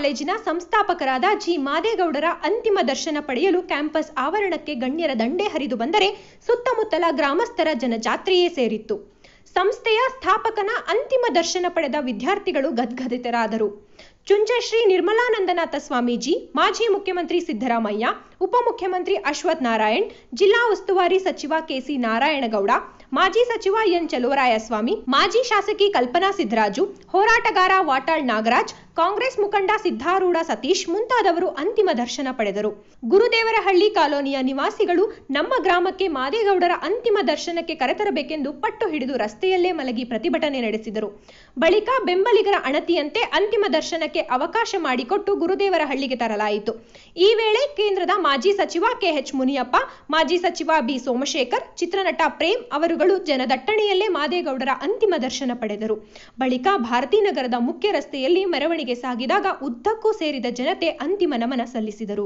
ಕಾಲೇಜಿನ ಸಂಸ್ಥಾಪಕರಾದ ಜಿ ಮಾದೇಗೌಡರ ಅಂತಿಮ ದರ್ಶನ ಪಡೆಯಲು ಕ್ಯಾಂಪಸ್ ಆವರಣಕ್ಕೆ ಗಣ್ಯರ ದಂಡೇ ಹರಿದು ಬಂದರೆ ಸುತ್ತಮುತ್ತಲ ಗ್ರಾಮಸ್ಥರ ಜನಜಾತ್ರೆಯೇ ಸೇರಿತ್ತು ಸಂಸ್ಥೆಯ ಸ್ಥಾಪಕನ ಅಂತಿಮ ದರ್ಶನ ಪಡೆದ ವಿದ್ಯಾರ್ಥಿಗಳು ಗದ್ಗದಿತರಾದರು ಚುಂಚಶ್ರೀ ನಿರ್ಮಲಾನಂದನಾಥ ಸ್ವಾಮೀಜಿ ಮಾಜಿ ಮುಖ್ಯಮಂತ್ರಿ ಸಿದ್ದರಾಮಯ್ಯ ಉಪಮುಖ್ಯಮಂತ್ರಿ ಅಶ್ವಥ್ ನಾರಾಯಣ್ ಜಿಲ್ಲಾ ಉಸ್ತುವಾರಿ ಸಚಿವ ಕೆಸಿ ನಾರಾಯಣಗೌಡ ಮಾಜಿ ಸಚಿವ ಎನ್ ಚಲುವರಾಯಸ್ವಾಮಿ ಮಾಜಿ ಶಾಸಕಿ ಕಲ್ಪನಾ ಸಿದ್ದರಾಜು ಹೋರಾಟಗಾರ ವಾಟಾಳ್ ನಾಗರಾಜ್ ಕಾಂಗ್ರೆಸ್ ಮುಖಂಡ ಸಿದ್ದಾರೂಢ ಸತೀಶ್ ಮುಂತಾದವರು ಅಂತಿಮ ದರ್ಶನ ಪಡೆದರು ಗುರುದೇವರಹಳ್ಳಿ ಕಾಲೋನಿಯ ನಿವಾಸಿಗಳು ನಮ್ಮ ಗ್ರಾಮಕ್ಕೆ ಮಾದೇಗೌಡರ ಅಂತಿಮ ದರ್ಶನಕ್ಕೆ ಕರೆತರಬೇಕೆಂದು ಪಟ್ಟು ಹಿಡಿದು ರಸ್ತೆಯಲ್ಲೇ ಮಲಗಿ ಪ್ರತಿಭಟನೆ ನಡೆಸಿದರು ಬಳಿಕ ಬೆಂಬಲಿಗರ ಅಣತಿಯಂತೆ ಅಂತಿಮ ದರ್ಶನಕ್ಕೆ ಅವಕಾಶ ಮಾಡಿಕೊಟ್ಟು ಗುರುದೇವರಹಳ್ಳಿಗೆ ತರಲಾಯಿತು ಈ ವೇಳೆ ಕೇಂದ್ರದ ಮಾಜಿ ಸಚಿವ ಕೆಎಚ್ ಮುನಿಯಪ್ಪ ಮಾಜಿ ಸಚಿವ ಬಿ ಸೋಮಶೇಖರ್ ಚಿತ್ರನಟ ಪ್ರೇಮ್ ಅವರುಗಳು ಜನದಟ್ಟಣೆಯಲ್ಲೇ ಮಾದೇಗೌಡರ ಅಂತಿಮ ದರ್ಶನ ಪಡೆದರು ಬಳಿಕ ಭಾರತೀನಗರದ ಮುಖ್ಯ ರಸ್ತೆಯಲ್ಲಿ ಮೆರವಣಿಗೆ ಸಾಗಿದಾಗ ಉದ್ದಕ್ಕೂ ಸೇರಿದ ಜನತೆ ಅಂತಿಮ ನಮನ ಸಲ್ಲಿಸಿದರು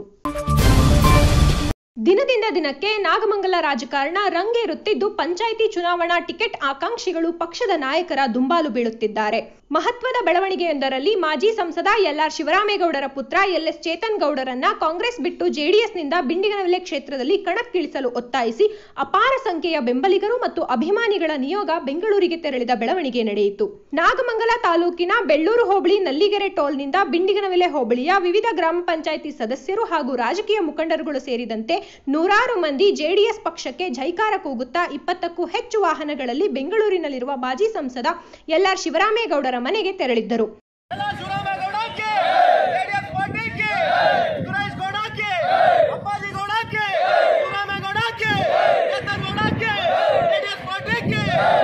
ದಿನದಿಂದ ದಿನಕ್ಕೆ ನಾಗಮಂಗಲ ರಾಜಕಾರಣ ರಂಗೇರುತ್ತಿದ್ದು ಪಂಚಾಯಿತಿ ಚುನಾವಣಾ ಟಿಕೆಟ್ ಆಕಾಂಕ್ಷಿಗಳು ಪಕ್ಷದ ನಾಯಕರ ದುಂಬಾಲು ಬೀಳುತ್ತಿದ್ದಾರೆ ಮಹತ್ವದ ಬೆಳವಣಿಗೆಯೊಂದರಲ್ಲಿ ಮಾಜಿ ಸಂಸದ ಎಲ್ಆರ್ ಶಿವರಾಮೇಗೌಡರ ಪುತ್ರ ಎಲ್ಎಸ್ ಚೇತನ್ ಗೌಡರನ್ನ ಕಾಂಗ್ರೆಸ್ ಬಿಟ್ಟು ಜೆಡಿಎಸ್ನಿಂದ ಬಿಂಡಿಗನವಿಲೆ ಕ್ಷೇತ್ರದಲ್ಲಿ ಕಣಕ್ಕಿಳಿಸಲು ಒತ್ತಾಯಿಸಿ ಅಪಾರ ಸಂಖ್ಯೆಯ ಬೆಂಬಲಿಗರು ಮತ್ತು ಅಭಿಮಾನಿಗಳ ನಿಯೋಗ ಬೆಂಗಳೂರಿಗೆ ತೆರಳಿದ ಬೆಳವಣಿಗೆ ನಡೆಯಿತು ನಾಗಮಂಗಲ ತಾಲೂಕಿನ ಬೆಳ್ಳೂರು ಹೋಬಳಿ ನಲ್ಲಿಗೆರೆ ಟೋಲ್ನಿಂದ ಬಿಂಡಿಗನವಿಲೆ ಹೋಬಳಿಯ ವಿವಿಧ ಗ್ರಾಮ ಪಂಚಾಯಿತಿ ಸದಸ್ಯರು ಹಾಗೂ ರಾಜಕೀಯ ಮುಖಂಡರುಗಳು ಸೇರಿದಂತೆ ನೂರಾರು ಮಂದಿ ಜೆಡಿಎಸ್ ಪಕ್ಷಕ್ಕೆ ಜೈಕಾರ ಕೂಗುತ್ತಾ ಇಪ್ಪತ್ತಕ್ಕೂ ಹೆಚ್ಚು ವಾಹನಗಳಲ್ಲಿ ಬೆಂಗಳೂರಿನಲ್ಲಿರುವ ಮಾಜಿ ಸಂಸದ ಎಲ್ಆರ್ ಶಿವರಾಮೇಗೌಡರ ಮನೆಗೆ ತೆರಳಿದ್ದರು ಎಲ್ಲ ಶಿವರಾಮೇಗೌಡಕ್ಕೆ ಜೆಡಿಎಸ್ ಪಾರ್ಟಿಗೆ ಸುರೇಶ್ ಗೌಡಕ್ಕೆ ಅಪ್ಪಾಜಿ ಗೌಡಕ್ಕೆ ಶಿವರಾಮೇಗೌಡಕ್ಕೆ ಚೇತನ್ ಗೌಡಕ್ಕೆ ಜೆಡಿಎಸ್ ಪಾರ್ಟಿಗೆ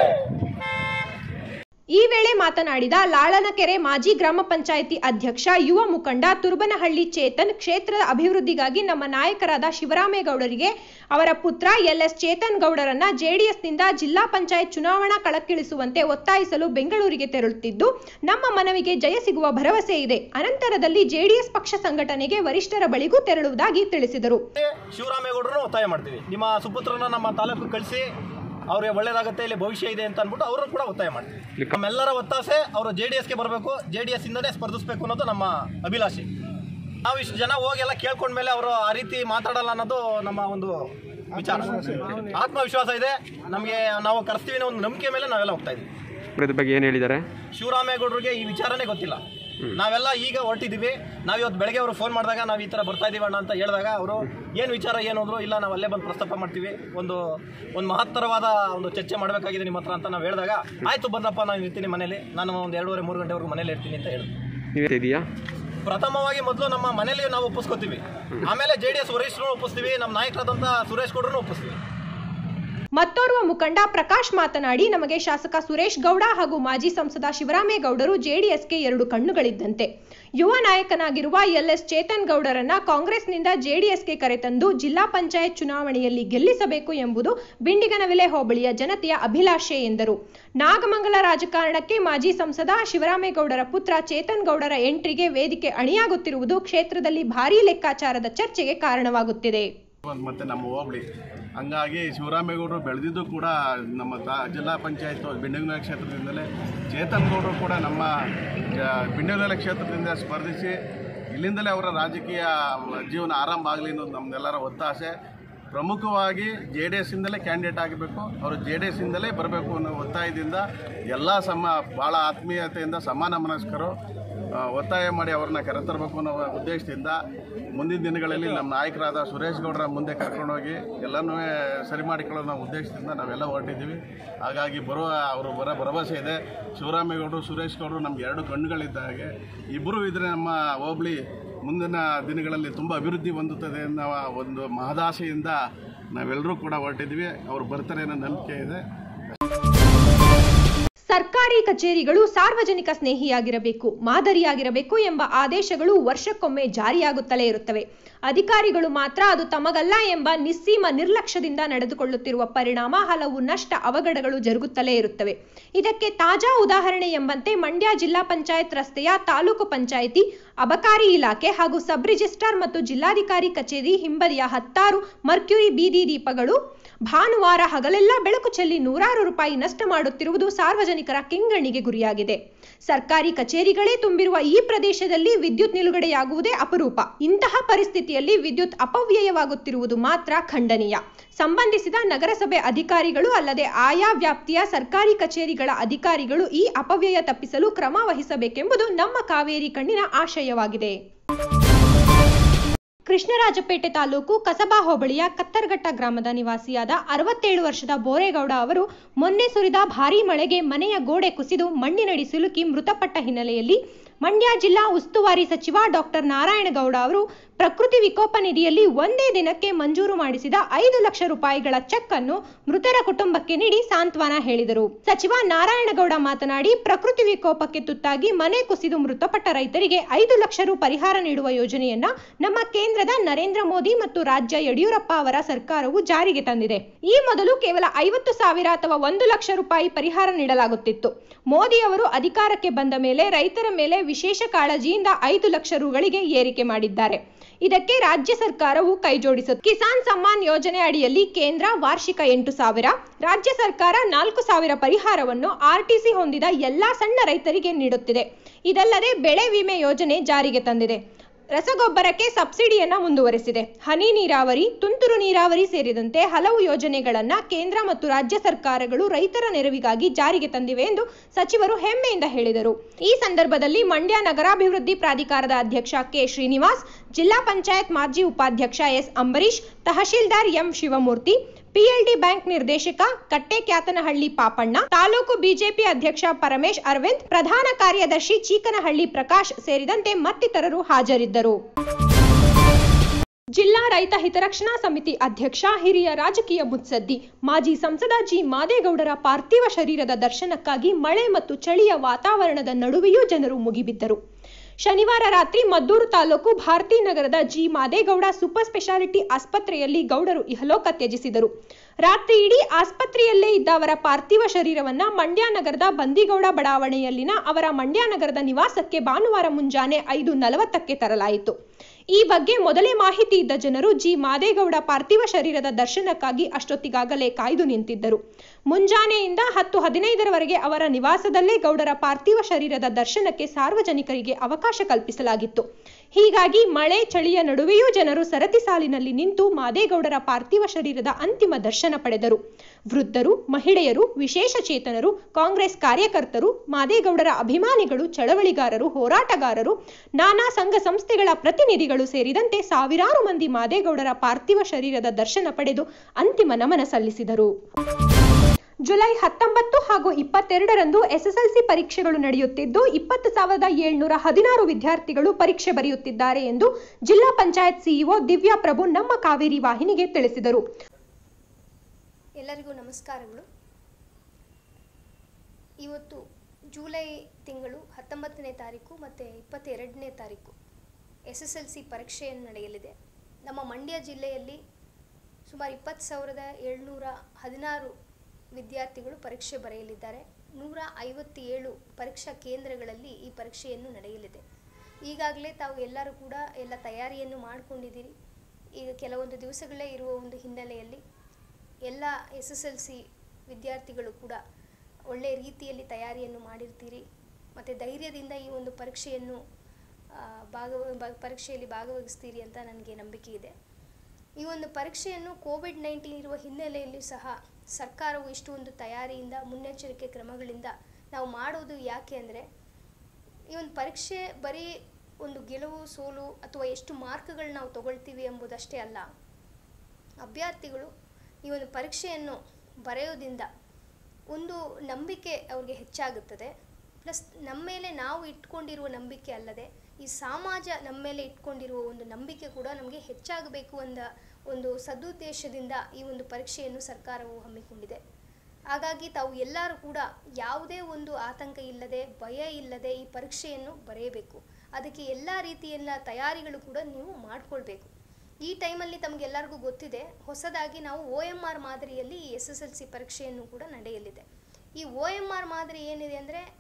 ಈ ವೇಳೆ ಮಾತನಾಡಿದ ಲಾಳನಕೆರೆ ಮಾಜಿ ಗ್ರಾಮ ಪಂಚಾಯಿತಿ ಅಧ್ಯಕ್ಷ ಯುವ ಮುಖಂಡ ತುರ್ಬನಹಳ್ಳಿ ಚೇತನ್ ಕ್ಷೇತ್ರದ ಅಭಿವೃದ್ಧಿಗಾಗಿ ನಮ್ಮ ನಾಯಕರಾದ ಶಿವರಾಮೇಗೌಡರಿಗೆ ಅವರ ಪುತ್ರ ಎಲ್ಎಸ್ ಚೇತನ್ ಗೌಡರನ್ನ ಜೆಡಿಎಸ್ನಿಂದ ಜಿಲ್ಲಾ ಪಂಚಾಯತ್ ಚುನಾವಣಾ ಕಳಕ್ಕಿಳಿಸುವಂತೆ ಒತ್ತಾಯಿಸಲು ಬೆಂಗಳೂರಿಗೆ ತೆರಳುತ್ತಿದ್ದು ನಮ್ಮ ಮನವಿಗೆ ಜಯ ಸಿಗುವ ಭರವಸೆ ಇದೆ ಅನಂತರದಲ್ಲಿ ಜೆಡಿಎಸ್ ಪಕ್ಷ ಸಂಘಟನೆಗೆ ವರಿಷ್ಠರ ಬಳಿಗೂ ತೆರಳುವುದಾಗಿ ತಿಳಿಸಿದರು ಶಿವರಾಮೇಗೌಡರನ್ನು ಒತ್ತಾಯ ಮಾಡ್ತೀವಿ ನಿಮ್ಮ ಸುಪುತ್ರನ ನಮ್ಮ ತಾಲೂಕು ಕಳಿಸಿ ಅವ್ರಿಗೆ ಒಳ್ಳೇದಾಗುತ್ತೆ ಇಲ್ಲಿ ಭವಿಷ್ಯ ಇದೆ ಅಂತ ಅಂದ್ಬಿಟ್ಟು ಅವ್ರನ್ನು ಕೂಡ ಒತ್ತಾಯ ಮಾಡ್ತೀವಿ ನಮ್ಮೆಲ್ಲರ ಒತ್ತಾಸೆ ಅವರು ಜೆ ಡಿ ಎಸ್ಗೆ ಬರಬೇಕು ಜೆ ಡಿ ಎಸ್ ಇಂದನೇ ಸ್ಪರ್ಧಿಸಬೇಕು ಅನ್ನೋದು ನಮ್ಮ ಅಭಿಲಾಷೆ ನಾವು ಇಷ್ಟು ಜನ ಹೋಗಿ ಎಲ್ಲ ಕೇಳ್ಕೊಂಡ್ಮೇಲೆ ಅವರು ಆ ರೀತಿ ಮಾತಾಡಲ್ಲ ಅನ್ನೋದು ನಮ್ಮ ಒಂದು ವಿಚಾರ ಆತ್ಮವಿಶ್ವಾಸ ಇದೆ ನಮಗೆ ನಾವು ಕರೆಸ್ತೀವಿ ಅನ್ನೋ ಒಂದು ನಂಬಿಕೆ ಮೇಲೆ ನಾವೆಲ್ಲ ಹೋಗ್ತಾ ಇದ್ದೀವಿ ಇದ್ರ ಬಗ್ಗೆ ಏನು ಹೇಳಿದ್ದಾರೆ ಶಿವರಾಮೇಗೌಡರಿಗೆ ಈ ವಿಚಾರನೇ ಗೊತ್ತಿಲ್ಲ ನಾವೆಲ್ಲ ಈಗ ಹೊರಟಿದ್ದೀವಿ ನಾವು ಇವತ್ತು ಬೆಳಗ್ಗೆ ಅವರು ಫೋನ್ ಮಾಡಿದಾಗ ನಾವು ಈ ಥರ ಬರ್ತಾ ಇದೀವಿ ಅಣ್ಣ ಅಂತ ಹೇಳಿದಾಗ ಅವರು ಏನು ವಿಚಾರ ಏನು ಅಂದ್ರು ಇಲ್ಲ ನಾವು ಅಲ್ಲೇ ಬಂದು ಪ್ರಸ್ತಾಪ ಮಾಡ್ತೀವಿ ಒಂದು ಒಂದು ಮಹತ್ತರವಾದ ಒಂದು ಚರ್ಚೆ ಮಾಡಬೇಕಾಗಿದೆ ನಿಮ್ಮ ಹತ್ರ ಅಂತ ನಾವು ಹೇಳಿದಾಗ ಆಯ್ತು ಬಂದಪ್ಪ ನಾನು ಇರ್ತೀನಿ ಮನೇಲಿ ನಾನು ಒಂದು ಎರಡೂವರೆ ಮೂರು ಗಂಟೆವರೆಗೂ ಮನೇಲಿ ಇರ್ತೀನಿ ಅಂತ ಹೇಳಿದ್ರು ನೀವೇ ಇದೆಯಾ ಪ್ರಥಮವಾಗಿ ಮೊದಲು ನಮ್ಮ ಮನೇಲಿ ನಾವು ಒಪ್ಪಿಸ್ಕೊತೀವಿ ಆಮೇಲೆ ಜೆ ಡಿ ಎಸ್ ವರಿಷ್ಠರು ಒಪ್ಪಿಸ್ತೀವಿ ನಮ್ಮ ನಾಯಕರಾದಂಥ ಸುರೇಶ್ ಗೌಡ್ರನ್ನು ಒಪ್ಪಿಸ್ತೀವಿ ಮತ್ತೋರ್ವ ಮುಖಂಡ ಪ್ರಕಾಶ್ ಮಾತನಾಡಿ ನಮಗೆ ಶಾಸಕ ಸುರೇಶ್ ಗೌಡ ಹಾಗೂ ಮಾಜಿ ಸಂಸದ ಶಿವರಾಮೇಗೌಡರು ಜೆಡಿಎಸ್ಗೆ ಎರಡು ಕಣ್ಣುಗಳಿದ್ದಂತೆ ಯುವ ನಾಯಕನಾಗಿರುವ ಎಲ್ಎಸ್ ಚೇತನ್ ಗೌಡರನ್ನ ಕಾಂಗ್ರೆಸ್ನಿಂದ ಜೆಡಿಎಸ್ಗೆ ಕರೆತಂದು ಜಿಲ್ಲಾ ಪಂಚಾಯತ್ ಚುನಾವಣೆಯಲ್ಲಿ ಗೆಲ್ಲಿಸಬೇಕು ಎಂಬುದು ಬಿಂಡಿಗನವಿಲೆ ಹೋಬಳಿಯ ಜನತೆಯ ಅಭಿಲಾಷೆ ಎಂದರು ನಾಗಮಂಗಲ ರಾಜಕಾರಣಕ್ಕೆ ಮಾಜಿ ಸಂಸದ ಶಿವರಾಮೇಗೌಡರ ಪುತ್ರ ಚೇತನ್ ಗೌಡರ ಎಂಟ್ರಿಗೆ ವೇದಿಕೆ ಅಣಿಯಾಗುತ್ತಿರುವುದು ಕ್ಷೇತ್ರದಲ್ಲಿ ಭಾರೀ ಲೆಕ್ಕಾಚಾರದ ಚರ್ಚೆಗೆ ಕಾರಣವಾಗುತ್ತಿದೆ ಮತ್ತು ನಮ್ಮ ಹೋಬಳಿ ಹಂಗಾಗಿ ಶಿವರಾಮೇಗೌಡರು ಬೆಳೆದಿದ್ದು ಕೂಡ ನಮ್ಮ ತಾ ಜಿಲ್ಲಾ ಪಂಚಾಯತ್ ಬಿಂಡಗನೂರ ಕ್ಷೇತ್ರದಿಂದಲೇ ಚೇತನ್ ಗೌಡರು ಕೂಡ ನಮ್ಮ ಜ- ಬಿಂಡಗನೂರ ಕ್ಷೇತ್ರದಿಂದ ಸ್ಪರ್ಧಿಸಿ ಇಲ್ಲಿಂದಲೇ ಅವರ ರಾಜಕೀಯ ಜೀವನ ಆರಂಭ ಆಗಲಿ ಅನ್ನೋದು ನಮ್ಮೆಲ್ಲರ ಒತ್ತಾಸೆ ಪ್ರಮುಖವಾಗಿ ಜೆ ಡಿ ಎಸ್ಸಿಂದಲೇ ಕ್ಯಾಂಡಿಡೇಟ್ ಆಗಬೇಕು ಅವರು ಜೆ ಡಿ ಎಸ್ಸಿಂದಲೇ ಬರಬೇಕು ಅನ್ನೋ ಒತ್ತಾಯದಿಂದ ಎಲ್ಲ ಸಮ ಭಾಳ ಆತ್ಮೀಯತೆಯಿಂದ ಸಮಾನ ಮನಸ್ಕರು ಆ, ಒತ್ತಾಯ ಮಾಡಿ ಅವ್ರನ್ನ ಕರೆತರಬೇಕು ಅನ್ನೋ ಉದ್ದೇಶದಿಂದ ಮುಂದಿನ ದಿನಗಳಲ್ಲಿ ನಮ್ಮ ನಾಯಕರಾದ ಸುರೇಶ್ ಗೌಡರ ಮುಂದೆ ಕರ್ಕೊಂಡೋಗಿ ಎಲ್ಲನೂ ಸರಿ ಮಾಡಿಕೊಳ್ಳೋ ನಾವು ಉದ್ದೇಶದಿಂದ ನಾವೆಲ್ಲ ಹೊರಟಿದ್ದೀವಿ ಹಾಗಾಗಿ ಬರುವ ಅವರು ಬರೋ ಭರವಸೆ ಇದೆ ಶಿವರಾಮೇಗೌಡರು ಸುರೇಶ್ ಗೌಡರು ನಮ್ಗೆ ಎರಡು ಕಣ್ಣುಗಳಿದ್ದ ಹಾಗೆ ಇಬ್ಬರು ಇದ್ರೆ ನಮ್ಮ ಹೋಬಳಿ ಮುಂದಿನ ದಿನಗಳಲ್ಲಿ ತುಂಬ ಅಭಿವೃದ್ಧಿ ಹೊಂದುತ್ತದೆ ಅನ್ನೋ ಒಂದು ಮಹದಾಸೆಯಿಂದ ನಾವೆಲ್ಲರೂ ಕೂಡ ಹೊರಟಿದ್ದೀವಿ ಅವ್ರು ಬರ್ತಾರೆ ಅನ್ನೋ ನಂಬಿಕೆ ಇದೆ ಸರ್ಕಾರಿ ಕಚೇರಿಗಳು ಸಾರ್ವಜನಿಕ ಸ್ನೇಹಿಯಾಗಿರಬೇಕು ಮಾದರಿಯಾಗಿರಬೇಕು ಎಂಬ ಆದೇಶಗಳು ವರ್ಷಕ್ಕೊಮ್ಮೆ ಜಾರಿಯಾಗುತ್ತಲೇ ಇರುತ್ತವೆ ಅಧಿಕಾರಿಗಳು ಮಾತ್ರ ಅದು ತಮಗಲ್ಲ ಎಂಬ ನಿಸ್ಸೀಮ ನಿರ್ಲಕ್ಷ್ಯದಿಂದ ನಡೆದುಕೊಳ್ಳುತ್ತಿರುವ ಪರಿಣಾಮ ಹಲವು ನಷ್ಟ ಅವಘಡಗಳು ಜರುಗುತ್ತಲೇ ಇರುತ್ತವೆ ಇದಕ್ಕೆ ತಾಜಾ ಉದಾಹರಣೆ ಎಂಬಂತೆ ಮಂಡ್ಯ ಜಿಲ್ಲಾ ಪಂಚಾಯತ್ ರಸ್ತೆಯ ತಾಲೂಕು ಪಂಚಾಯಿತಿ ಅಬಕಾರಿ ಇಲಾಖೆ ಹಾಗೂ ಸಬ್ ರಿಜಿಸ್ಟ್ರಾರ್ ಮತ್ತು ಜಿಲ್ಲಾಧಿಕಾರಿ ಕಚೇರಿ ಹಿಂಬದಿಯ ಹತ್ತಾರು ಮರ್ಕ್ಯೂರಿ ಬೀದಿ ದೀಪಗಳು ಭಾನುವಾರ ಹಗಲೆಲ್ಲ ಬೆಳಕು ಚೆಲ್ಲಿ ನೂರಾರು ರೂಪಾಯಿ ನಷ್ಟ ಮಾಡುತ್ತಿರುವುದು ಸಾರ್ವಜನಿಕರ ಕೆಂಗಣ್ಣಿಗೆ ಗುರಿಯಾಗಿದೆ ಸರ್ಕಾರಿ ಕಚೇರಿಗಳೇ ತುಂಬಿರುವ ಈ ಪ್ರದೇಶದಲ್ಲಿ ವಿದ್ಯುತ್ ನಿಲುಗಡೆಯಾಗುವುದೇ ಅಪರೂಪ ಇಂತಹ ಪರಿಸ್ಥಿತಿಯಲ್ಲಿ ವಿದ್ಯುತ್ ಅಪವ್ಯಯವಾಗುತ್ತಿರುವುದು ಮಾತ್ರ ಖಂಡನೀಯ ಸಂಬಂಧಿಸಿದ ನಗರಸಭೆ ಅಧಿಕಾರಿಗಳು ಅಲ್ಲದೆ ಆಯಾ ವ್ಯಾಪ್ತಿಯ ಸರ್ಕಾರಿ ಕಚೇರಿಗಳ ಅಧಿಕಾರಿಗಳು ಈ ಅಪವ್ಯಯ ತಪ್ಪಿಸಲು ಕ್ರಮ ವಹಿಸಬೇಕೆಂಬುದು ನಮ್ಮ ಕಾವೇರಿ ಕಣ್ಣಿನ ಆಶಯವಾಗಿದೆ ಕೃಷ್ಣರಾಜಪೇಟೆ ತಾಲೂಕು ಕಸಬಾ ಹೋಬಳಿಯ ಕತ್ತರ್ಘಟ್ಟ ಗ್ರಾಮದ ನಿವಾಸಿಯಾದ ಅರವತ್ತೇಳು ವರ್ಷದ ಬೋರೇಗೌಡ ಅವರು ಮೊನ್ನೆ ಸುರಿದ ಭಾರೀ ಮಳೆಗೆ ಮನೆಯ ಗೋಡೆ ಕುಸಿದು ಮಣ್ಣಿನಡಿ ಸಿಲುಕಿ ಮೃತಪಟ್ಟ ಹಿನ್ನೆಲೆಯಲ್ಲಿ ಮಂಡ್ಯ ಜಿಲ್ಲಾ ಉಸ್ತುವಾರಿ ಸಚಿವ ಡಾಕ್ಟರ್ ನಾರಾಯಣಗೌಡ ಅವರು ಪ್ರಕೃತಿ ವಿಕೋಪ ನಿಧಿಯಲ್ಲಿ ಒಂದೇ ದಿನಕ್ಕೆ ಮಂಜೂರು ಮಾಡಿಸಿದ ಐದು ಲಕ್ಷ ರೂಪಾಯಿಗಳ ಚೆಕ್ ಅನ್ನು ಮೃತರ ಕುಟುಂಬಕ್ಕೆ ನೀಡಿ ಸಾಂತ್ವನ ಹೇಳಿದರು ಸಚಿವ ನಾರಾಯಣಗೌಡ ಮಾತನಾಡಿ ಪ್ರಕೃತಿ ವಿಕೋಪಕ್ಕೆ ತುತ್ತಾಗಿ ಮನೆ ಕುಸಿದು ಮೃತಪಟ್ಟ ರೈತರಿಗೆ ಐದು ಲಕ್ಷ ರು ಪರಿಹಾರ ನೀಡುವ ಯೋಜನೆಯನ್ನ ನಮ್ಮ ಕೇಂದ್ರದ ನರೇಂದ್ರ ಮೋದಿ ಮತ್ತು ರಾಜ್ಯ ಯಡಿಯೂರಪ್ಪ ಅವರ ಸರ್ಕಾರವು ಜಾರಿಗೆ ತಂದಿದೆ ಈ ಮೊದಲು ಕೇವಲ ಐವತ್ತು ಸಾವಿರ ಅಥವಾ ಒಂದು ಲಕ್ಷ ರೂಪಾಯಿ ಪರಿಹಾರ ನೀಡಲಾಗುತ್ತಿತ್ತು ಮೋದಿ ಅವರು ಅಧಿಕಾರಕ್ಕೆ ಬಂದ ಮೇಲೆ ರೈತರ ಮೇಲೆ ವಿಶೇಷ ಕಾಳಜಿಯಿಂದ ಐದು ಲಕ್ಷ ರುಗಳಿಗೆ ಏರಿಕೆ ಮಾಡಿದ್ದಾರೆ ಇದಕ್ಕೆ ರಾಜ್ಯ ಸರ್ಕಾರವು ಕೈಜೋಡಿಸುತ್ತೆ ಕಿಸಾನ್ ಸಮ್ಮಾನ್ ಯೋಜನೆ ಅಡಿಯಲ್ಲಿ ಕೇಂದ್ರ ವಾರ್ಷಿಕ ಎಂಟು ಸಾವಿರ ರಾಜ್ಯ ಸರ್ಕಾರ ನಾಲ್ಕು ಸಾವಿರ ಪರಿಹಾರವನ್ನು ಆರ್ಟಿಸಿ ಹೊಂದಿದ ಎಲ್ಲಾ ಸಣ್ಣ ರೈತರಿಗೆ ನೀಡುತ್ತಿದೆ ಇದಲ್ಲದೆ ಬೆಳೆ ವಿಮೆ ಯೋಜನೆ ಜಾರಿಗೆ ತಂದಿದೆ ರಸಗೊಬ್ಬರಕ್ಕೆ ಸಬ್ಸಿಡಿಯನ್ನ ಮುಂದುವರೆಸಿದೆ ಹನಿ ನೀರಾವರಿ ತುಂತುರು ನೀರಾವರಿ ಸೇರಿದಂತೆ ಹಲವು ಯೋಜನೆಗಳನ್ನ ಕೇಂದ್ರ ಮತ್ತು ರಾಜ್ಯ ಸರ್ಕಾರಗಳು ರೈತರ ನೆರವಿಗಾಗಿ ಜಾರಿಗೆ ತಂದಿವೆ ಎಂದು ಸಚಿವರು ಹೆಮ್ಮೆಯಿಂದ ಹೇಳಿದರು ಈ ಸಂದರ್ಭದಲ್ಲಿ ಮಂಡ್ಯ ನಗರಾಭಿವೃದ್ಧಿ ಪ್ರಾಧಿಕಾರದ ಅಧ್ಯಕ್ಷ ಕೆ ಶ್ರೀನಿವಾಸ್ ಜಿಲ್ಲಾ ಪಂಚಾಯತ್ ಮಾಜಿ ಉಪಾಧ್ಯಕ್ಷ ಎಸ್ ಅಂಬರೀಶ್ ತಹಶೀಲ್ದಾರ್ ಎಂ ಶಿವಮೂರ್ತಿ ಪಿಎಲ್ಡಿ ಬ್ಯಾಂಕ್ ನಿರ್ದೇಶಕ ಕಟ್ಟೆ ಕ್ಯಾತನಹಳ್ಳಿ ಪಾಪಣ್ಣ ತಾಲೂಕು ಬಿಜೆಪಿ ಅಧ್ಯಕ್ಷ ಪರಮೇಶ್ ಅರವಿಂದ್ ಪ್ರಧಾನ ಕಾರ್ಯದರ್ಶಿ ಚೀಕನಹಳ್ಳಿ ಪ್ರಕಾಶ್ ಸೇರಿದಂತೆ ಮತ್ತಿತರರು ಹಾಜರಿದ್ದರು ಜಿಲ್ಲಾ ರೈತ ಹಿತರಕ್ಷಣಾ ಸಮಿತಿ ಅಧ್ಯಕ್ಷ ಹಿರಿಯ ರಾಜಕೀಯ ಮುತ್ಸದ್ದಿ ಮಾಜಿ ಸಂಸದ ಜಿ ಮಾದೇಗೌಡರ ಪಾರ್ಥಿವ ಶರೀರದ ದರ್ಶನಕ್ಕಾಗಿ ಮಳೆ ಮತ್ತು ಚಳಿಯ ವಾತಾವರಣದ ನಡುವೆಯೂ ಜನರು ಮುಗಿಬಿದ್ದರು ಶನಿವಾರ ರಾತ್ರಿ ಮದ್ದೂರು ತಾಲೂಕು ಭಾರತಿ ನಗರದ ಜಿ ಮಾದೇಗೌಡ ಸೂಪರ್ ಸ್ಪೆಷಾಲಿಟಿ ಆಸ್ಪತ್ರೆಯಲ್ಲಿ ಗೌಡರು ಇಹಲೋಕ ತ್ಯಜಿಸಿದರು ರಾತ್ರಿ ಇಡೀ ಆಸ್ಪತ್ರೆಯಲ್ಲೇ ಇದ್ದ ಅವರ ಪಾರ್ಥಿವ ಶರೀರವನ್ನ ಮಂಡ್ಯ ನಗರದ ಬಂದಿಗೌಡ ಬಡಾವಣೆಯಲ್ಲಿನ ಅವರ ಮಂಡ್ಯ ನಗರದ ನಿವಾಸಕ್ಕೆ ಭಾನುವಾರ ಮುಂಜಾನೆ ಐದು ನಲವತ್ತಕ್ಕೆ ತರಲಾಯಿತು ಈ ಬಗ್ಗೆ ಮೊದಲೇ ಮಾಹಿತಿ ಇದ್ದ ಜನರು ಜಿ ಮಾದೇಗೌಡ ಪಾರ್ಥಿವ ಶರೀರದ ದರ್ಶನಕ್ಕಾಗಿ ಅಷ್ಟೊತ್ತಿಗಾಗಲೇ ಕಾಯ್ದು ನಿಂತಿದ್ದರು ಮುಂಜಾನೆಯಿಂದ ಹತ್ತು ಹದಿನೈದರವರೆಗೆ ಅವರ ನಿವಾಸದಲ್ಲೇ ಗೌಡರ ಪಾರ್ಥಿವ ಶರೀರದ ದರ್ಶನಕ್ಕೆ ಸಾರ್ವಜನಿಕರಿಗೆ ಅವಕಾಶ ಕಲ್ಪಿಸಲಾಗಿತ್ತು ಹೀಗಾಗಿ ಮಳೆ ಚಳಿಯ ನಡುವೆಯೂ ಜನರು ಸರತಿ ಸಾಲಿನಲ್ಲಿ ನಿಂತು ಮಾದೇಗೌಡರ ಪಾರ್ಥಿವ ಶರೀರದ ಅಂತಿಮ ದರ್ಶನ ಪಡೆದರು ವೃದ್ಧರು ಮಹಿಳೆಯರು ವಿಶೇಷ ಚೇತನರು ಕಾಂಗ್ರೆಸ್ ಕಾರ್ಯಕರ್ತರು ಮಾದೇಗೌಡರ ಅಭಿಮಾನಿಗಳು ಚಳವಳಿಗಾರರು ಹೋರಾಟಗಾರರು ನಾನಾ ಸಂಘ ಸಂಸ್ಥೆಗಳ ಪ್ರತಿನಿಧಿಗಳು ಸೇರಿದಂತೆ ಸಾವಿರಾರು ಮಂದಿ ಮಾದೇಗೌಡರ ಪಾರ್ಥಿವ ಶರೀರದ ದರ್ಶನ ಪಡೆದು ಅಂತಿಮ ನಮನ ಸಲ್ಲಿಸಿದರು ಜುಲೈ ಹತ್ತೊಂಬತ್ತು ಹಾಗೂ ಇಪ್ಪತ್ತೆರಡರಂದು ಎಸ್ಎಸ್ಎಲ್ಸಿ ಪರೀಕ್ಷೆಗಳು ನಡೆಯುತ್ತಿದ್ದು ಇಪ್ಪತ್ತು ಸಾವಿರದ ಏಳ್ನೂರ ಹದಿನಾರು ವಿದ್ಯಾರ್ಥಿಗಳು ಪರೀಕ್ಷೆ ಬರೆಯುತ್ತಿದ್ದಾರೆ ಎಂದು ಜಿಲ್ಲಾ ಪಂಚಾಯತ್ ಸಿಇಒ ದಿವ್ಯಾ ಪ್ರಭು ನಮ್ಮ ಕಾವೇರಿ ವಾಹಿನಿಗೆ ತಿಳಿಸಿದರು ಎಲ್ಲರಿಗೂ ನಮಸ್ಕಾರಗಳು ಇವತ್ತು ಜೂಲೈ ತಿಂಗಳು ಹತ್ತೊಂಬತ್ತನೇ ತಾರೀಕು ಮತ್ತು ಇಪ್ಪತ್ತೆರಡನೇ ತಾರೀಕು ಎಸ್ ಎಸ್ ಎಲ್ ಸಿ ಪರೀಕ್ಷೆಯನ್ನು ನಡೆಯಲಿದೆ ನಮ್ಮ ಮಂಡ್ಯ ಜಿಲ್ಲೆಯಲ್ಲಿ ಸುಮಾರು ಇಪ್ಪತ್ತು ಸಾವಿರದ ಏಳ್ನೂರ ಹದಿನಾರು ವಿದ್ಯಾರ್ಥಿಗಳು ಪರೀಕ್ಷೆ ಬರೆಯಲಿದ್ದಾರೆ ನೂರ ಐವತ್ತೇಳು ಪರೀಕ್ಷಾ ಕೇಂದ್ರಗಳಲ್ಲಿ ಈ ಪರೀಕ್ಷೆಯನ್ನು ನಡೆಯಲಿದೆ ಈಗಾಗಲೇ ತಾವು ಎಲ್ಲರೂ ಕೂಡ ಎಲ್ಲ ತಯಾರಿಯನ್ನು ಮಾಡಿಕೊಂಡಿದ್ದೀರಿ ಈಗ ಕೆಲವೊಂದು ದಿವಸಗಳೇ ಇರುವ ಒಂದು ಹಿನ್ನೆಲೆಯಲ್ಲಿ ಎಲ್ಲ ಎಸ್ ಎಸ್ ಎಲ್ ಸಿ ವಿದ್ಯಾರ್ಥಿಗಳು ಕೂಡ ಒಳ್ಳೆಯ ರೀತಿಯಲ್ಲಿ ತಯಾರಿಯನ್ನು ಮಾಡಿರ್ತೀರಿ ಮತ್ತು ಧೈರ್ಯದಿಂದ ಈ ಒಂದು ಪರೀಕ್ಷೆಯನ್ನು ಆ, ಭಾಗವ ಬ- ಪರೀಕ್ಷೆಯಲ್ಲಿ ಭಾಗವಹಿಸ್ತೀರಿ ಅಂತ ನನಗೆ ನಂಬಿಕೆ ಇದೆ ಈ ಒಂದು ಪರೀಕ್ಷೆಯನ್ನು ಕೋವಿಡ್ ನೈನ್ಟೀನ್ ಇರುವ ಹಿನ್ನೆಲೆಯಲ್ಲಿ ಸಹ ಸರ್ಕಾರವು ಇಷ್ಟು ಒಂದು ತಯಾರಿಯಿಂದ ಮುನ್ನೆಚ್ಚರಿಕೆ ಕ್ರಮಗಳಿಂದ ನಾವು ಮಾಡೋದು ಯಾಕೆ ಅಂದರೆ ಈ ಒಂದು ಪರೀಕ್ಷೆ ಬರೀ ಒಂದು ಗೆಲುವು ಸೋಲು ಅಥವಾ ಎಷ್ಟು ಮಾರ್ಕ್ಗಳು ನಾವು ತಗೊಳ್ತೀವಿ ಎಂಬುದಷ್ಟೇ ಅಲ್ಲ ಅಭ್ಯರ್ಥಿಗಳು ಈ ಒಂದು ಪರೀಕ್ಷೆಯನ್ನು ಬರೆಯೋದ್ರಿಂದ ಒಂದು ನಂಬಿಕೆ ಅವ್ರಿಗೆ ಹೆಚ್ಚಾಗುತ್ತದೆ ಪ್ಲಸ್ ನಮ್ಮ ಮೇಲೆ ನಾವು ಇಟ್ಕೊಂಡಿರುವ ನಂಬಿಕೆ ಅಲ್ಲದೆ ಈ ಸಮಾಜ ನಮ್ಮ ಮೇಲೆ ಇಟ್ಕೊಂಡಿರುವ ಒಂದು ನಂಬಿಕೆ ಕೂಡ ನಮಗೆ ಹೆಚ್ಚಾಗಬೇಕು ಅಂದ ಒಂದು ಸದುದ್ದೇಶದಿಂದ ಈ ಒಂದು ಪರೀಕ್ಷೆಯನ್ನು ಸರ್ಕಾರವು ಹಮ್ಮಿಕೊಂಡಿದೆ ಹಾಗಾಗಿ ತಾವು ಎಲ್ಲರೂ ಕೂಡ ಯಾವುದೇ ಒಂದು ಆತಂಕ ಇಲ್ಲದೆ ಭಯ ಇಲ್ಲದೆ ಈ ಪರೀಕ್ಷೆಯನ್ನು ಬರೆಯಬೇಕು ಅದಕ್ಕೆ ಎಲ್ಲ ರೀತಿಯಲ್ಲ ತಯಾರಿಗಳು ಕೂಡ ನೀವು ಮಾಡಿಕೊಳ್ಬೇಕು ಈ ಟೈಮಲ್ಲಿ ತಮಗೆಲ್ಲರಿಗೂ ಗೊತ್ತಿದೆ ಹೊಸದಾಗಿ ನಾವು ಒ ಎಮ್ ಆರ್ ಮಾದರಿಯಲ್ಲಿ ಈ ಎಸ್ ಎಸ್ ಎಲ್ ಸಿ ಪರೀಕ್ಷೆಯನ್ನು ಕೂಡ ನಡೆಯಲಿದೆ ಈ ಒ ಎಮ್ ಆರ್ ಮಾದರಿ ಏನಿದೆ ಅಂದರೆ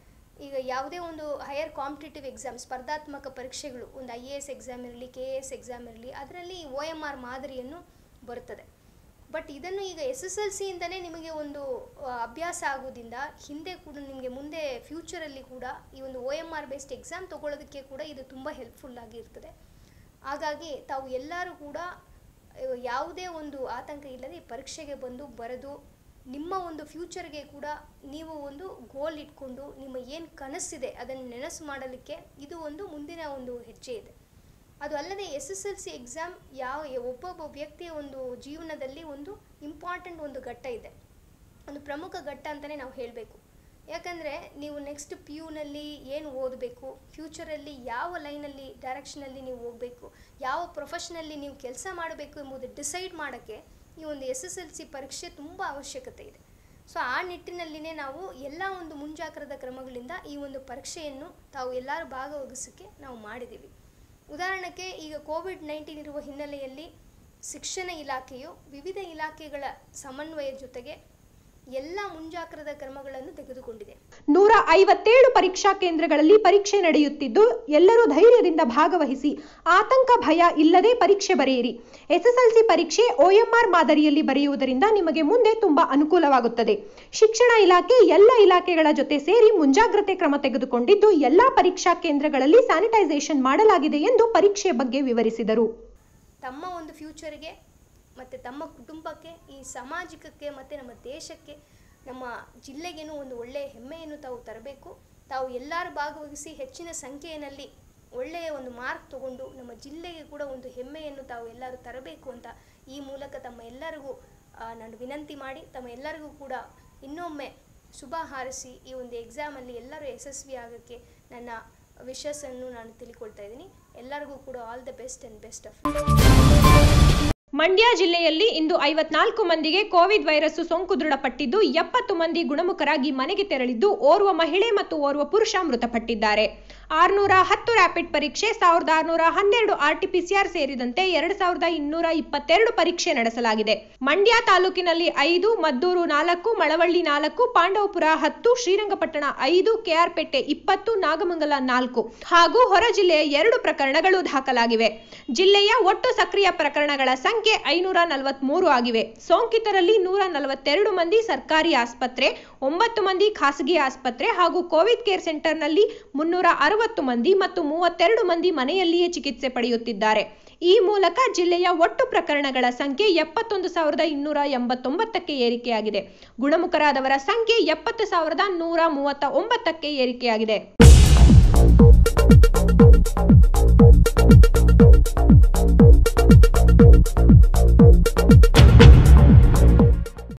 ಈಗ ಯಾವುದೇ ಒಂದು ಹೈಯರ್ ಕಾಂಪಿಟೇಟಿವ್ ಎಕ್ಸಾಮ್ ಸ್ಪರ್ಧಾತ್ಮಕ ಪರೀಕ್ಷೆಗಳು ಒಂದು ಐ ಎ ಎಸ್ ಎಕ್ಸಾಮ್ ಇರಲಿ ಕೆ ಎ ಎಸ್ ಎಕ್ಸಾಮ್ ಇರಲಿ ಅದರಲ್ಲಿ ಒ ಎಮ್ ಆರ್ ಮಾದರಿಯನ್ನು ಬರುತ್ತದೆ ಬಟ್ ಇದನ್ನು ಈಗ ಎಸ್ ಎಸ್ ಎಲ್ ಸಿಯಿಂದನೇ ನಿಮಗೆ ಒಂದು ಆ, ಅಭ್ಯಾಸ ಆಗೋದ್ರಿಂದ ಹಿಂದೆ ಕೂಡ ನಿಮಗೆ ಮುಂದೆ ಫ್ಯೂಚರಲ್ಲಿ ಕೂಡ ಈ ಒಂದು O M R based exam ತೊಗೊಳ್ಳೋದಕ್ಕೆ ಕೂಡ ಇದು ತುಂಬ ಹೆಲ್ಪ್ಫುಲ್ ಆಗಿ ಇರ್ತದೆ ಹಾಗಾಗಿ ತಾವು ಎಲ್ಲರೂ ಕೂಡ ಆ, ಯಾವುದೇ ಒಂದು ಆತಂಕ ಇಲ್ಲದೆ ಈ ಪರೀಕ್ಷೆಗೆ ಬಂದು ಬರೆದು ನಿಮ್ಮ ಒಂದು ಫ್ಯೂಚರ್ಗೆ ಕೂಡ ನೀವು ಒಂದು ಗೋಲ್ ಇಟ್ಕೊಂಡು ನಿಮ್ಮ ಏನು ಕನಸಿದೆ ಅದನ್ನು ನೆನಸು ಮಾಡಲಿಕ್ಕೆ ಇದು ಒಂದು ಮುಂದಿನ ಒಂದು ಹೆಜ್ಜೆ ಇದೆ ಅದು ಅಲ್ಲದೆ S S L C exam ಯಾವ ಒಬ್ಬೊಬ್ಬ ವ್ಯಕ್ತಿಯ ಒಂದು ಜೀವನದಲ್ಲಿ ಒಂದು ಇಂಪಾರ್ಟೆಂಟ್ ಒಂದು ಘಟ್ಟ ಇದೆ ಒಂದು ಪ್ರಮುಖ ಘಟ್ಟ ಅಂತಲೇ ನಾವು ಹೇಳಬೇಕು ಯಾಕಂದರೆ ನೀವು ನೆಕ್ಸ್ಟ್ ಪಿ ಯುನಲ್ಲಿ ಏನು ಓದಬೇಕು ಫ್ಯೂಚರಲ್ಲಿ ಯಾವ ಲೈನಲ್ಲಿ ಡೈರೆಕ್ಷನಲ್ಲಿ ನೀವು ಹೋಗಬೇಕು ಯಾವ ಪ್ರೊಫೆಷನಲ್ಲಿ ನೀವು ಕೆಲಸ ಮಾಡಬೇಕು ಎಂಬುದು ಡಿಸೈಡ್ ಮಾಡೋಕ್ಕೆ ಈ ಒಂದು ಎಸ್ ಎಸ್ ಎಲ್ ಸಿ ಪರೀಕ್ಷೆ ತುಂಬ ಅವಶ್ಯಕತೆ ಇದೆ ಸೊ ಆ ನಿಟ್ಟಿನಲ್ಲಿನೇ ನಾವು ಎಲ್ಲ ಒಂದು ಮುಂಜಾಗ್ರತಾ ಕ್ರಮಗಳಿಂದ ಈ ಒಂದು ಪರೀಕ್ಷೆಯನ್ನು ತಾವು ಎಲ್ಲರೂ ಭಾಗವಹಿಸೋಕ್ಕೆ ನಾವು ಮಾಡಿದ್ದೀವಿ ಉದಾಹರಣೆಗೆ ಈಗ ಕೋವಿಡ್ ನೈನ್ಟೀನ್ ಇರುವ ಹಿನ್ನೆಲೆಯಲ್ಲಿ ಶಿಕ್ಷಣ ಇಲಾಖೆಯು ವಿವಿಧ ಇಲಾಖೆಗಳ ಸಮನ್ವಯ ಜೊತೆಗೆ ಎಲ್ಲ ಮುಂಜಾಗ್ರತಾ ಕ್ರಮಗಳನ್ನು ತೆಗೆದುಕೊಂಡಿದೆ ನೂರ ಐವತ್ತೇಳು ಪರೀಕ್ಷಾ ಕೇಂದ್ರಗಳಲ್ಲಿ ಪರೀಕ್ಷೆ ನಡೆಯುತ್ತಿದ್ದು ಎಲ್ಲರೂ ಧೈರ್ಯದಿಂದ ಭಾಗವಹಿಸಿ ಆತಂಕ ಭಯ ಇಲ್ಲದೆ ಪರೀಕ್ಷೆ ಬರೆಯಿರಿ ಎಸ್ಎಸ್ಎಲ್ಸಿ ಪರೀಕ್ಷೆ ಒಎಂಆರ್ ಮಾದರಿಯಲ್ಲಿ ಬರೆಯುವುದರಿಂದ ನಿಮಗೆ ಮುಂದೆ ತುಂಬಾ ಅನುಕೂಲವಾಗುತ್ತದೆ ಶಿಕ್ಷಣ ಇಲಾಖೆ ಎಲ್ಲ ಇಲಾಖೆಗಳ ಜೊತೆ ಸೇರಿ ಮುಂಜಾಗ್ರತೆ ಕ್ರಮ ತೆಗೆದುಕೊಂಡಿದ್ದು ಎಲ್ಲಾ ಪರೀಕ್ಷಾ ಕೇಂದ್ರಗಳಲ್ಲಿ ಸ್ಯಾನಿಟೈಸೇಷನ್ ಮಾಡಲಾಗಿದೆ ಎಂದು ಪರೀಕ್ಷೆ ಬಗ್ಗೆ ವಿವರಿಸಿದರು ತಮ್ಮ ಒಂದು ಫ್ಯೂಚರ್ಗೆ ಮತ್ತು ತಮ್ಮ ಕುಟುಂಬಕ್ಕೆ ಈ ಸಾಮಾಜಿಕಕ್ಕೆ ಮತ್ತು ನಮ್ಮ ದೇಶಕ್ಕೆ ನಮ್ಮ ಜಿಲ್ಲೆಗೇನು ಒಂದು ಒಳ್ಳೆಯ ಹೆಮ್ಮೆಯನ್ನು ತಾವು ತರಬೇಕು ತಾವು ಎಲ್ಲರೂ ಭಾಗವಹಿಸಿ ಹೆಚ್ಚಿನ ಸಂಖ್ಯೆಯಲ್ಲಿ ಒಳ್ಳೆಯ ಒಂದು ಮಾರ್ಕ್ ತಗೊಂಡು ನಮ್ಮ ಜಿಲ್ಲೆಗೆ ಕೂಡ ಒಂದು ಹೆಮ್ಮೆಯನ್ನು ತಾವು ಎಲ್ಲರೂ ತರಬೇಕು ಅಂತ ಈ ಮೂಲಕ ತಮ್ಮ ಎಲ್ಲರಿಗೂ ಆ, ನಾನು ವಿನಂತಿ ಮಾಡಿ ತಮ್ಮ ಎಲ್ಲರಿಗೂ ಕೂಡ ಇನ್ನೊಮ್ಮೆ ಶುಭ ಹಾರೈಸಿ ಈ ಒಂದು ಎಕ್ಸಾಮಲ್ಲಿ ಎಲ್ಲರೂ ಯಶಸ್ವಿ ಆಗೋಕ್ಕೆ ನನ್ನ ವಿಶಸ್ಸನ್ನು ನಾನು ತಿಳ್ಕೊಳ್ತಾ ಇದ್ದೀನಿ ಎಲ್ಲರಿಗೂ ಕೂಡ all the best and best of Mandya ಜಿಲ್ಲೆಯಲ್ಲಿ ಇಂದು ಐವತ್ನಾಲ್ಕು ಮಂದಿಗೆ ಕೋವಿಡ್ ವೈರಸ್ ಸೋಂಕು ದೃಢಪಟ್ಟಿದ್ದು ಎಪ್ಪತ್ತು ಮಂದಿ ಗುಣಮುಖರಾಗಿ ಮನೆಗೆ ತೆರಳಿದ್ದು ಓರ್ವ ಮಹಿಳೆ ಮತ್ತು ಓರ್ವ ಪುರುಷ ಮೃತಪಟ್ಟಿದ್ದಾರೆ ಆರುನೂರ ಹತ್ತು ರ್ಯಾಪಿಡ್ ಪರೀಕ್ಷೆ ಸಾವಿರದ ಆರುನೂರ ಹನ್ನೆರಡು ಆರ್ಟಿಪಿಸಿಆರ್ ಸೇರಿದಂತೆ ಎರಡು ಸಾವಿರದ ಇನ್ನೂರ ಇಪ್ಪತ್ತೆರಡು ಪರೀಕ್ಷೆ ನಡೆಸಲಾಗಿದೆ ಮಂಡ್ಯ ತಾಲೂಕಿನಲ್ಲಿ ಐದು ಮದ್ದೂರು ನಾಲ್ಕು ಮಳವಳ್ಳಿ ನಾಲ್ಕು ಪಾಂಡವಪುರ ಹತ್ತು ಶ್ರೀರಂಗಪಟ್ಟಣ ಐದು ಕೆಆರ್ಪೇಟೆ ಇಪ್ಪತ್ತು ನಾಗಮಂಗಲ ನಾಲ್ಕು ಹಾಗೂ ಹೊರ ಜಿಲ್ಲೆಯ ಎರಡು ಪ್ರಕರಣಗಳು ದಾಖಲಾಗಿವೆ ಜಿಲ್ಲೆಯ ಒಟ್ಟು ಸಕ್ರಿಯ ಪ್ರಕರಣಗಳ ಸಂಖ್ಯೆ ಐನೂರ ನಲವತ್ಮೂರು ಆಗಿವೆ ಸೋಂಕಿತರಲ್ಲಿ ನೂರ ನಲವತ್ತೆರಡು ಮಂದಿ ಸರ್ಕಾರಿ ಆಸ್ಪತ್ರೆ ಒಂಬತ್ತು ಮಂದಿ ಖಾಸಗಿ ಆಸ್ಪತ್ರೆ ಹಾಗೂ ಕೋವಿಡ್ ಕೇರ್ ಸೆಂಟರ್ನಲ್ಲಿ ಮುನ್ನೂರ ಅರವತ್ತು ಮಂದಿ ಮತ್ತು ಮೂವತ್ತೆರಡು ಮಂದಿ ಮನೆಯಲ್ಲಿಯೇ ಚಿಕಿತ್ಸೆ ಪಡೆಯುತ್ತಿದ್ದಾರೆ ಈ ಮೂಲಕ ಜಿಲ್ಲೆಯ ಒಟ್ಟು ಪ್ರಕರಣಗಳ ಸಂಖ್ಯೆ ಎಪ್ಪತ್ತೊಂದು ಸಾವಿರದ ಇನ್ನೂರ ಎಂಬತ್ತೊಂಬತ್ತಕ್ಕೆ ಏರಿಕೆಯಾಗಿದೆ ಗುಣಮುಖರಾದವರ ಸಂಖ್ಯೆ ಎಪ್ಪತ್ತು ಸಾವಿರದ ನೂರ ಮೂವತ್ತ ಒಂಬತ್ತಕ್ಕೆ ಏರಿಕೆಯಾಗಿದೆ